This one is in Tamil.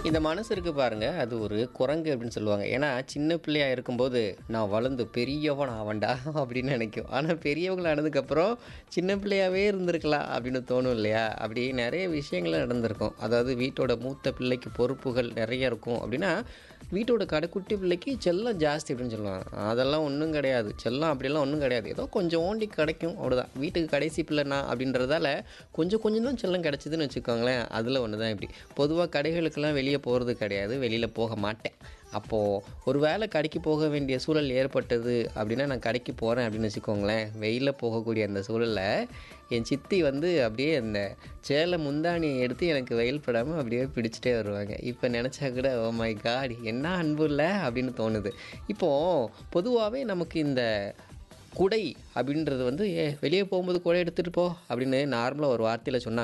இந்த மனசு இருக்கு பாருங்க அது ஒரு குரங்கு அப்படின்னு சொல்லுவாங்க ஏன்னா சின்ன பிள்ளையா இருக்கும்போது நான் வளர்ந்து பெரியவன் ஆவண்டா அப்படின்னு நினைக்கும் ஆனால் பெரியவங்கள ஆனதுக்கப்புறம் சின்ன பிள்ளையாவே இருந்திருக்கலாம் அப்படின்னு தோணும் இல்லையா அப்படி நிறைய விஷயங்கள் நடந்திருக்கும் அதாவது வீட்டோட மூத்த பிள்ளைக்கு பொறுப்புகள் நிறைய இருக்கும் அப்படின்னா வீட்டோட கடைக்குட்டி பிள்ளைக்கு செல்லம் ஜாஸ்தி அப்படின்னு சொல்லுவாங்க அதெல்லாம் ஒன்றும் கிடையாது செல்லம் அப்படிலாம் ஒன்றும் கிடையாது ஏதோ கொஞ்சம் ஓண்டி கிடைக்கும் அவ்வளோதான் வீட்டுக்கு கடைசி பிள்ளைனா அப்படின்றதால கொஞ்சம் கொஞ்சம் தான் செல்லம் கிடச்சிதுன்னு வச்சுக்கோங்களேன் அதில் ஒன்று தான் இப்படி பொதுவாக கடைகளுக்கெல்லாம் வெளியே போகிறது கிடையாது வெளியில் போக மாட்டேன் அப்போது ஒரு வேளை கடைக்கு போக வேண்டிய சூழல் ஏற்பட்டது அப்படின்னா நான் கடைக்கு போகிறேன் அப்படின்னு வச்சுக்கோங்களேன் வெயிலில் போகக்கூடிய அந்த சூழலில் என் சித்தி வந்து அப்படியே அந்த சேலை முந்தானியை எடுத்து எனக்கு வெயில் படாமல் அப்படியே பிடிச்சிட்டே வருவாங்க இப்போ நினச்சா கூட ஓ மை காட் என்ன அன்பு இல்லை அப்படின்னு தோணுது இப்போது பொதுவாகவே நமக்கு இந்த குடை அப்படின்றது வந்து ஏ வெளியே போகும்போது குடை எடுத்துகிட்டு போ அப்படின்னு நார்மலாக ஒரு வார்த்தையில் சொன்னால்